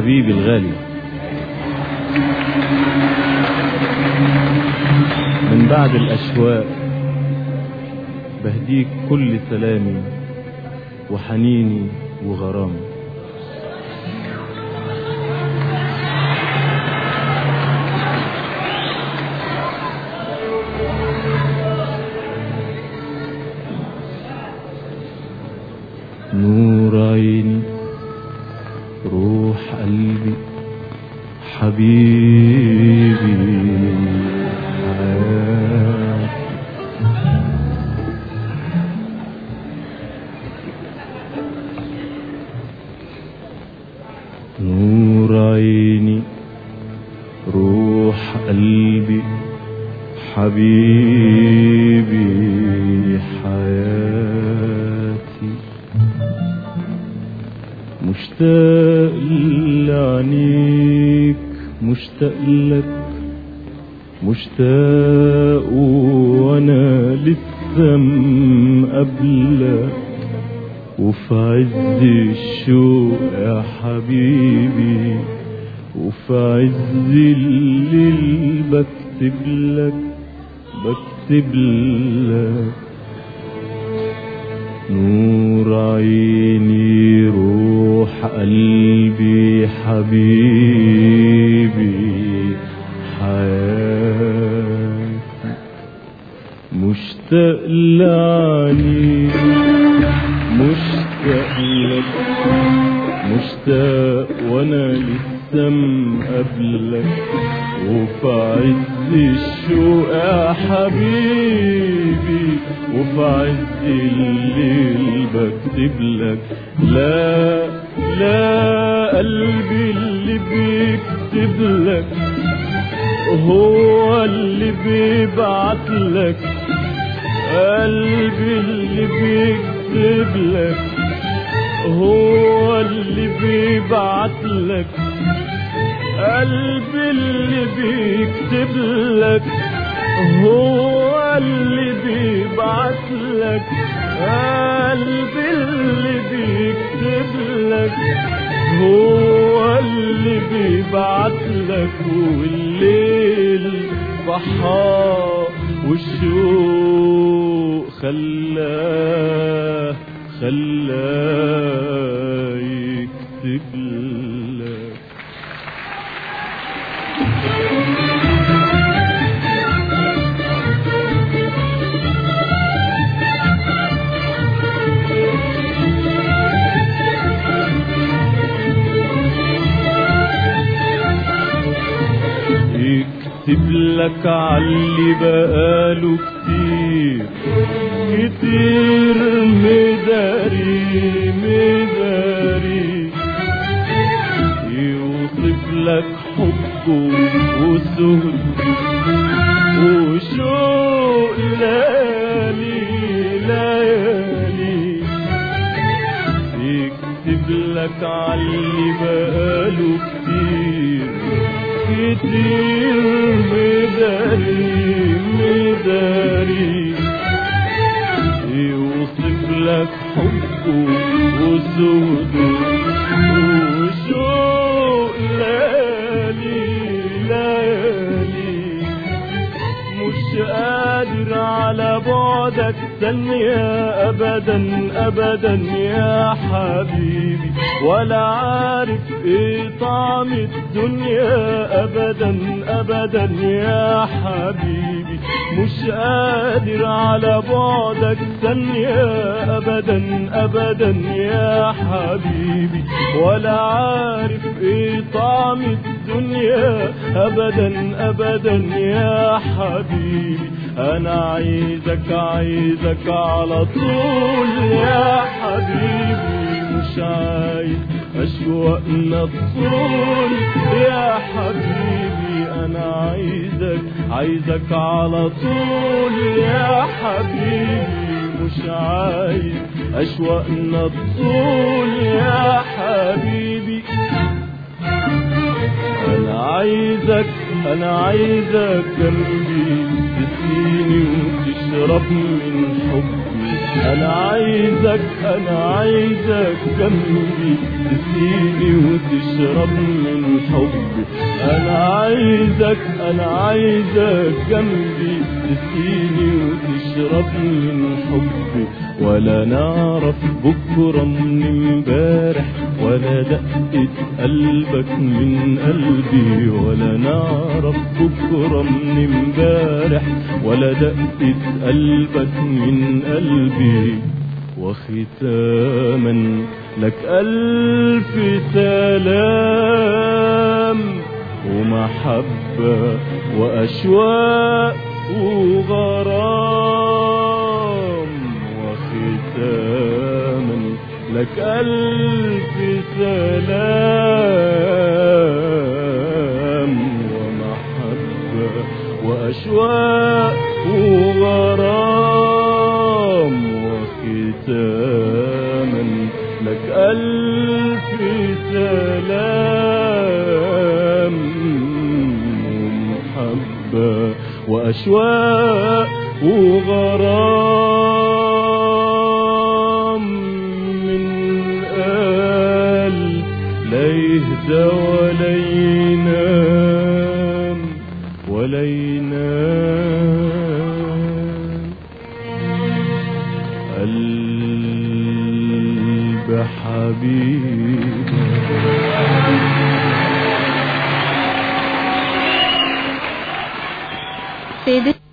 حبيبي الغالي من بعد الأشواق بهديك كل سلامي وحنيني وغرامي نور عيني روح قلبي حبيبي حياتي نور عيني روح قلبي حبيبي حياتي مشتاق لعينيك مشتاق لك مشتاق وانا لسه مقابلك وفي عز الشوق يا حبيبي وفي عز الليل بكتب لك بكتب لك نور عيني روح قلبي حبيبي حياتي مشتاق لعينيك مشتاق لك مشتاق وانا لسه مقابلك وفي عز الشوق يا حبيبي وفي عز الليل بكتب لك لا لا قلبي اللي بيكتب لك هو اللي بيبعت لك قلبي اللي بيكتب لك هو اللي بيبعت لك قلبي اللي بيكتب لك هو اللي بيبعت لك قلبي اللي بيكتب لك هو اللي بيبعت لك والليل ضحى والشوق خلاه خلاه يكتب لك يكتب لك عاللي بقاله كتير كتير مداري مداري يوصف لك حبه وسهد وشوق ليالي ليالي يكتب لك عاللي بقاله كتير كتير مداري مداري يوصف لك حبه وزهده وشوق ليالي ليالي مش قادر على بعدك ثانية أبدا أبدا يا حبيبي ولا عارف ايه طعم الدنيا أبدا أبدا يا حبيبي مش قادر على بعدك ثانية أبدا أبدا يا حبيبي ولا عارف ايه طعم الدنيا أبدا أبدا يا حبيبي أنا عايزك عايزك على طول يا حبيبي مش عايز أشواقنا الطول يا حبيبي أنا عايزك عايزك على طول يا حبيبي مش عايز أشواقنا الطول يا حبيبي أنا عايزك أنا عايزك جنبي تسقيني وتشرب من حبي انا عايزك انا عايزك جنبي تسقيني وتشرب من حبي انا عايزك انا عايزك جنبي تسقيني وتشرب من حبي ولا نعرف بكره من امبارح ولا دقة قلبك من قلبي ولا نعرف بكره من امبارح ولا دقة قلبك من قلبي وختاما لك ألف سلام ومحبة وأشواق وغرام وختاما لك ألف سلام ومحبة وأشواق وغرام وختاما لك ألف سلام ومحبة وأشواق وغرام من قال لا يهدى ولا ينام ولا ينام قلب حبيبي سيدتي